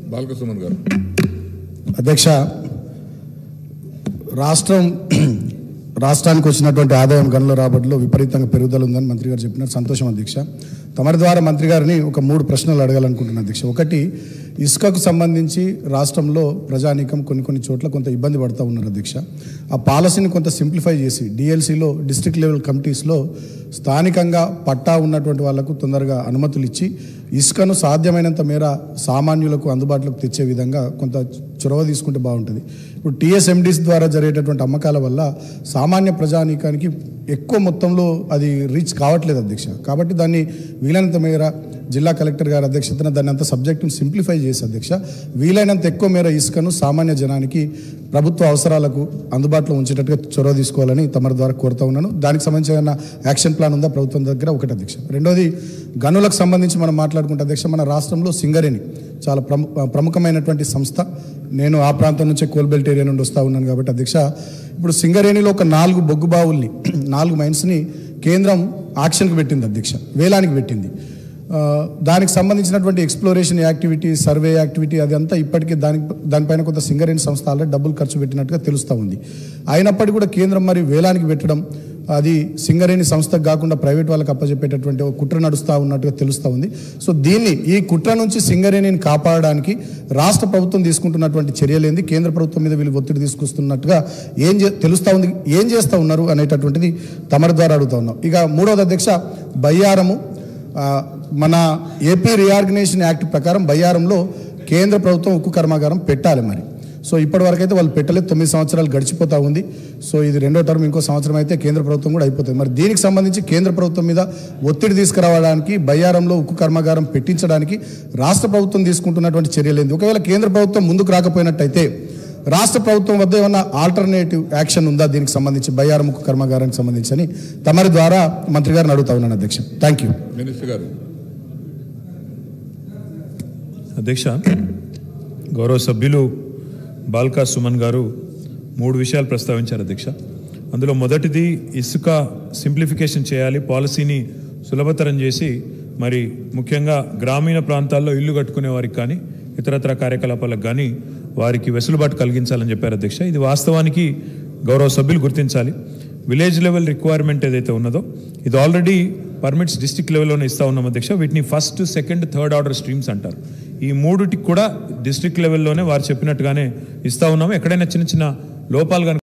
బాలకృష్ణ గారు అధ్యక్ష రాష్ట్రం రాష్ట్రానికి వచ్చినటువంటి ఆదాయం గనుల రాబడిలో విపరీతంగా పెరుగుదల ఉందని మంత్రి గారు చెప్పినారు సంతోషం అధ్యక్ష తమరి ద్వారా మంత్రి గారిని ఒక మూడు ప్రశ్నలు అడగాలనుకుంటున్నాను అధ్యక్ష ఒకటి ఇసుకకు సంబంధించి రాష్ట్రంలో ప్రజానీకం కొన్ని కొన్ని చోట్ల కొంత ఇబ్బంది పడుతూ ఉన్నారు అధ్యక్ష ఆ పాలసీని కొంత సింప్లిఫై చేసి డిఎల్సీలో డిస్ట్రిక్ట్ లెవెల్ కమిటీస్లో స్థానికంగా పట్టా ఉన్నటువంటి వాళ్లకు తొందరగా అనుమతులు ఇచ్చి ఇసుకను సాధ్యమైనంత మేర సామాన్యులకు అందుబాటులోకి తెచ్చే విధంగా కొంత చొరవ తీసుకుంటే బాగుంటుంది ఇప్పుడు టీఎస్ఎండీస్ ద్వారా జరిగేటటువంటి అమ్మకాల వల్ల సామాన్య ప్రజానీకానికి ఎక్కువ మొత్తంలో అది రీచ్ కావట్లేదు అధ్యక్ష కాబట్టి దాన్ని వీలైనంత మేర జిల్లా కలెక్టర్ గారి అధ్యక్షతన దాన్ని అంత సబ్జెక్టును సింప్లిఫై చేసి అధ్యక్ష వీలైనంత ఎక్కువ మేర ఇసుకను సామాన్య జనానికి ప్రభుత్వ అవసరాలకు అందుబాటులో ఉంచేటట్టుగా చొరవ తీసుకోవాలని తమరి ద్వారా కోరుతా ఉన్నాను దానికి సంబంధించిన యాక్షన్ ప్లాన్ ఉందా ప్రభుత్వం దగ్గర ఒకటి అధ్యక్ష రెండోది గనులకు సంబంధించి మనం మాట్లాడుకుంటే అధ్యక్ష మన రాష్ట్రంలో సింగరేణి చాలా ప్రము ప్రముఖమైనటువంటి సంస్థ నేను ఆ ప్రాంతం నుంచే కోల్బెల్ట్ ఏరియా నుండి వస్తూ ఉన్నాను కాబట్టి అధ్యక్ష ఇప్పుడు సింగరేణిలో ఒక నాలుగు బొగ్గు బావుల్ని నాలుగు మైన్స్ని కేంద్రం ఆక్షన్కి పెట్టింది అధ్యక్ష వేలానికి పెట్టింది ఆ, దానికి సంబంధించినటువంటి ఎక్స్ప్లోరేషన్ యాక్టివిటీ సర్వే యాక్టివిటీ అదంతా ఇప్పటికే దానికి దానిపైన కొంత సింగరేణి సంస్థ ఆల్రెడీ డబ్బులు ఖర్చు పెట్టినట్టుగా తెలుస్తూ ఉంది అయినప్పటికీ కూడా కేంద్రం మరి వేలానికి పెట్టడం అది సింగరేణి సంస్థకు కాకుండా ప్రైవేట్ వాళ్ళకి అప్పచెప్పేటటువంటి ఒక కుట్ర నడుస్తూ ఉన్నట్టుగా తెలుస్తూ ఉంది సో దీన్ని ఈ కుట్ర నుంచి సింగరేణిని కాపాడడానికి రాష్ట్ర ప్రభుత్వం తీసుకుంటున్నటువంటి చర్యలేంది కేంద్ర ప్రభుత్వం మీద వీళ్ళు ఒత్తిడి తీసుకొస్తున్నట్టుగా ఏం చే తెలుస్తూ ఉంది ఏం చేస్తూ ఉన్నారు అనేటటువంటిది తమరి ద్వారా అడుగుతా ఉన్నాం ఇక మూడవది అధ్యక్ష బయ్యారము ఆ, మన ఏపీ రీఆర్గనైజేషన్ యాక్ట్ ప్రకారం బయ్యారంలో కేంద్ర ప్రభుత్వం ఉక్కు కర్మాగారం పెట్టాలి మరి సో ఇప్పటి వరకు అయితే వాళ్ళు పెట్టలేదు తొమ్మిది సంవత్సరాలు గడిచిపోతా ఉంది సో ఇది రెండో టర్మ్ ఇంకో సంవత్సరం అయితే కేంద్ర ప్రభుత్వం కూడా అయిపోతుంది మరి దీనికి సంబంధించి కేంద్ర ప్రభుత్వం మీద ఒత్తిడి తీసుకురావడానికి బయ్యారంలో ఉక్కు కర్మాగారం పెట్టించడానికి రాష్ట్ర ప్రభుత్వం తీసుకుంటున్నటువంటి చర్యలు ఏంది ఒకవేళ కేంద్ర ప్రభుత్వం ముందుకు రాకపోయినట్టయితే రాష్ట్ర ప్రభుత్వం వద్ద ఏమన్నా ఆల్టర్నేటివ్ యాక్షన్ ఉందా దీనికి సంబంధించి బయ్యారం ఉక్కు కర్మాగారానికి సంబంధించి అని తమరి ద్వారా మంత్రి గారిని అడుగుతా ఉన్నాను అధ్యక్ష థ్యాంక్ యూ మినిస్టర్ గారు అధ్యక్ష గౌరవ సభ్యులు బాల్కా సుమన్ గారు మూడు విషయాలు ప్రస్తావించారు అధ్యక్ష అందులో మొదటిది ఇసుక సింప్లిఫికేషన్ చేయాలి పాలసీని సులభతరం చేసి మరి ముఖ్యంగా గ్రామీణ ప్రాంతాల్లో ఇల్లు కట్టుకునే వారికి కానీ ఇతరత్ర కార్యకలాపాలకు కానీ వారికి వెసులుబాటు కలిగించాలని చెప్పారు అధ్యక్ష ఇది వాస్తవానికి గౌరవ సభ్యులు గుర్తించాలి విలేజ్ లెవెల్ రిక్వైర్మెంట్ ఏదైతే ఉన్నదో ఇది ఆల్రెడీ పర్మిట్స్ డిస్టిక్ లెవెల్లోనే ఇస్తా ఉన్నాం అధ్యక్ష వీటిని first second third order streams అంటారు ఈ మూడుటికి కూడా డిస్ట్రిక్ట్ లెవెల్లోనే వారు చెప్పినట్టుగానే ఇస్తా ఉన్నాము ఎక్కడైనా చిన్న చిన్న లోపాలు కనుక